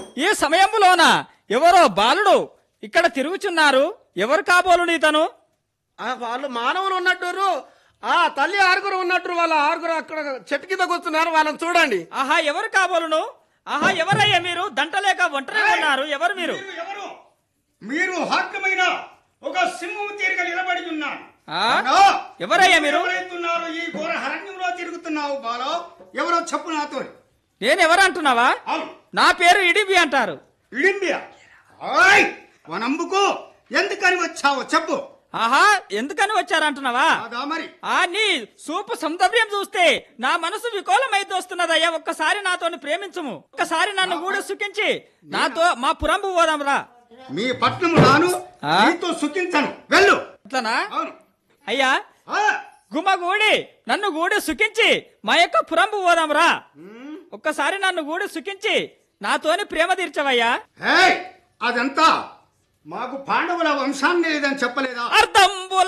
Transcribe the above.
ఈ సమయంలోన ఎవరో బాలుడు ఇక్కడ తిరుగుచున్నారు ఎవరు కాబోలు నీతను ఆ, వాళ్ళు మానవులు ఉన్నట్టు ఆ తల్లి ఆరుగురు ఉన్నట్టు వాళ్ళ ఆరుగురు అక్కడ చెట్టు కింద కూర్చున్నారు వాళ్ళని చూడండి ఆహా ఎవరు కాబోలును ఆహా ఎవరయ్యా మీరు దంటలేక ఒంటరిగా ఉన్నారు ఎవరు మీరు మీరు ఎవరు మీరు హాక్యమైన ఒక సింహం తీరిక నిలబడి ఉన్నాను ఆ? ఎవరయ్యా మీరు ఎవరైతున్నారు ఈ ఘోర హరణ్యంలో తిరుగుతున్నావు బాలో ఎవరో చెప్పు నాతో నేను ఎవరు అంటున్నావా అవును నా పేరు ఇడిబి అంటారు ఇడింబియా ఆయ్ వనంబుకు ఎందుకని వచ్చావు చెప్పు ఆహా ఎందుకని వచ్చారంటున్నావా అదా మరి ఆ నీ సూపు సౌందర్యం చూస్తే నా మనసు వికోలమైతే వస్తున్నదయ్యా ఒక్కసారి నాతోని ప్రేమించుము ఒక్కసారి నన్ను కూడా సుఖించి నాతో మా పురంబు పోదాంరా మీ పట్నము రాను ఆ? నీతో సుఖించను వెళ్ళు అట్లనా అవును అయ్యా ఆ, గుమ్మగూడి నన్ను గూడి సుఖించి మా యొక్క పురంబు పోదాంరా ఒక్కసారి నన్ను గూడి సుఖించి నాతోని ప్రేమ తీర్చవయ్యా హేయ్, అదంతా మాకు పాండవుల వంశాన్ని లేదని చెప్పలేదా అర్ధంబుల